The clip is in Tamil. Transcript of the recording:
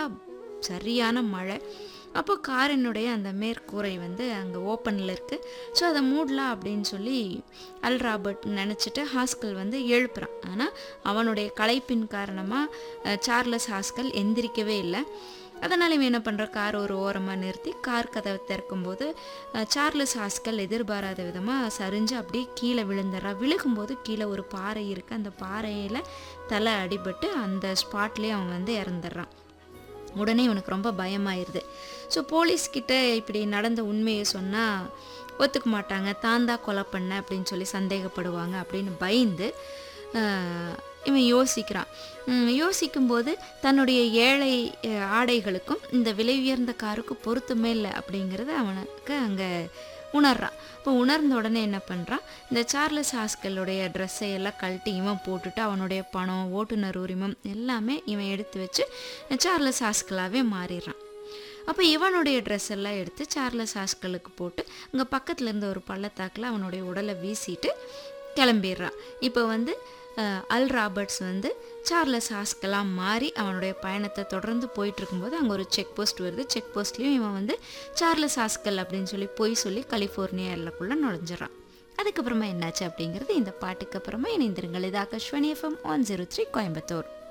நாளாக சரியான மழை அப்போ காரினுடைய அந்த மேற்கூரை வந்து அங்கே ஓப்பனில் இருக்குது ஸோ அதை மூடலாம் அப்படின்னு சொல்லி அல் ராபர்ட் நினச்சிட்டு ஹாஸ்கல் வந்து எழுப்புறான் ஆனால் அவனுடைய களைப்பின் காரணமாக சார்லஸ் ஹாஸ்கல் எந்திரிக்கவே இல்லை அதனால் இவன் என்ன பண்ணுற கார் ஒரு ஓரமாக நிறுத்தி கார் கதவை திறக்கும்போது அஹ், சார்லஸ் ஹாஸ்கல் எதிர்பாராத விதமாக சரிஞ்சு அப்படியே கீழே விழுந்துடுறான் விழுகும்போது கீழே ஒரு பாறை இருக்குது அந்த பாறையில் தலை அடிபட்டு அந்த ஸ்பாட்லேயே அவன் வந்து இறந்துடுறான் உடனே இவனுக்கு ரொம்ப பயமாயிருது ஸோ போலீஸ்கிட்ட இப்படி நடந்த உண்மையை சொன்னால் ஒத்துக்க மாட்டாங்க தான் தான் கொலை பண்ண அப்படின்னு சொல்லி சந்தேகப்படுவாங்க அப்படின்னு பயந்து ஆஹ், இவன் யோசிக்கிறான் உம், யோசிக்கும்போது தன்னுடைய ஏழை அஹ், ஆடைகளுக்கும் இந்த விலை உயர்ந்த காருக்கும் பொருத்தமே இல்லை அப்படிங்கிறத அவனுக்கு அங்கே உணர்றான் இப்போ உணர்ந்த உடனே என்ன பண்ணுறான் இந்த சார்லஸ் ஹாஸ்கலுடைய ட்ரெஸ்ஸை எல்லாம் கழட்டி இவன் போட்டுட்டு அவனுடைய பணம் ஓட்டுநர் உரிமம் எல்லாமே இவன் எடுத்து வச்சு சார்லஸ் ஹாஸ்கலாகவே மாறிடுறான் அப்போ இவனுடைய ட்ரெஸ் எல்லாம் எடுத்து சார்லஸ் ஹாஸ்கலுக்கு போட்டு அங்கே பக்கத்தில் இருந்த ஒரு பள்ளத்தாக்கில் அவனுடைய உடலை வீசிட்டு கிளம்பிடுறான் இப்போ வந்து அஹ், அல் ராபர்ட்ஸ் வந்து சார்லஸ் ஹாஸ்கெல்லாம் மாறி அவனுடைய பயணத்தை தொடர்ந்து போயிட்டு இருக்கும்போது அங்கே ஒரு செக் போஸ்ட் வருது செக் போஸ்ட்லேயும் இவன் வந்து சார்லஸ் ஹாஸ்கல் அப்படின்னு சொல்லி பொய் சொல்லி கலிஃபோர்னியா எல்லைக்குள்ளே நுழைஞ்சிடறான் அதுக்கப்புறமா என்னாச்சு அப்படிங்கிறது இந்த பாட்டுக்கு அப்புறமா இணைந்திருங்கள் இது Akashvani FM one zero three Coimbatore